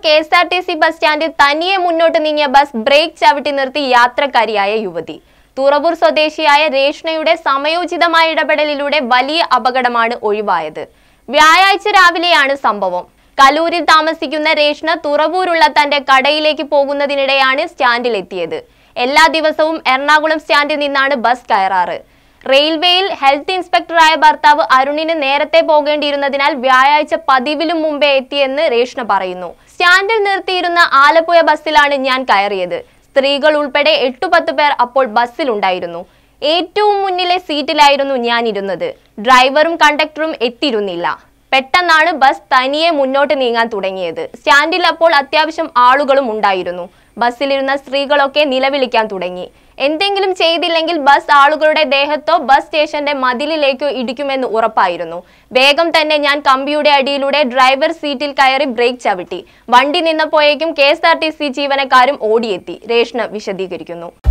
K S R T C bus സ്റ്റാൻഡിൽ തനിയെ മുന്നോട്ട് നീങ്ങിയ ബസ് ബ്രേക്ക് ചവിട്ടി നിർത്തി യാത്രക്കാരിയായ യുവതി തുറവൂർ സ്വദേശിയായ രേഷ്ണയുടെ സമയോചിതമായ ഇടപെടലിലൂടെ വലിയ അപകടമാണ് ഒഴിവായത് വ്യാഴാഴ്ച രാവിലെയാണ് സംഭവം കലൂരിൽ താമസിക്കുന്ന രേഷ്ണ തുറവൂരുള്ള തന്റെ കടയിലേക്ക് പോകുന്നതിനിടെയാണ് സ്റ്റാൻഡിലെത്തിയത് എല്ലാ ദിവസവും എറണാകുളം സ്റ്റാൻഡിൽ നിന്നാണ് ബസ് കയറാറ് റെയിൽവേയിൽ ഹെൽത്ത് ഇൻസ്പെക്ടറായ ഭർത്താവ് അരുണിന് നേരത്തെ പോകേണ്ടിയിരുന്നതിനാൽ വ്യാഴാഴ്ച പതിവിലും മുമ്പേ എത്തിയെന്ന് രേഷ്ണ പറയുന്നു സ്റ്റാൻഡിൽ നിർത്തിയിരുന്ന ആലപ്പുഴ ബസ്സിലാണ് ഞാൻ കയറിയത് സ്ത്രീകൾ ഉൾപ്പെടെ എട്ടു പത്ത് പേർ അപ്പോൾ ബസ്സിലുണ്ടായിരുന്നു ഏറ്റവും മുന്നിലെ സീറ്റിലായിരുന്നു ഞാൻ ഇരുന്നത് ഡ്രൈവറും കണ്ടക്ടറും എത്തിയിരുന്നില്ല പെട്ടെന്നാണ് ബസ് തനിയെ മുന്നോട്ട് നീങ്ങാൻ തുടങ്ങിയത് സ്റ്റാൻഡിൽ അപ്പോൾ അത്യാവശ്യം ആളുകളും ഉണ്ടായിരുന്നു ബസ്സിലിരുന്ന സ്ത്രീകളൊക്കെ നിലവിളിക്കാൻ തുടങ്ങി എന്തെങ്കിലും ചെയ്തില്ലെങ്കിൽ ബസ് ആളുകളുടെ ദേഹത്തോ ബസ് സ്റ്റേഷന്റെ മതിലിലേക്കോ ഇടിക്കുമെന്ന് ഉറപ്പായിരുന്നു വേഗം തന്നെ ഞാൻ കമ്പിയുടെ അടിയിലൂടെ ഡ്രൈവർ സീറ്റിൽ കയറി ബ്രേക്ക് ചവിട്ടി വണ്ടി നിന്നപ്പോഴേക്കും K S R T C ജീവനക്കാരും ഓടിയെത്തി രേഷ്ണ വിശദീകരിക്കുന്നു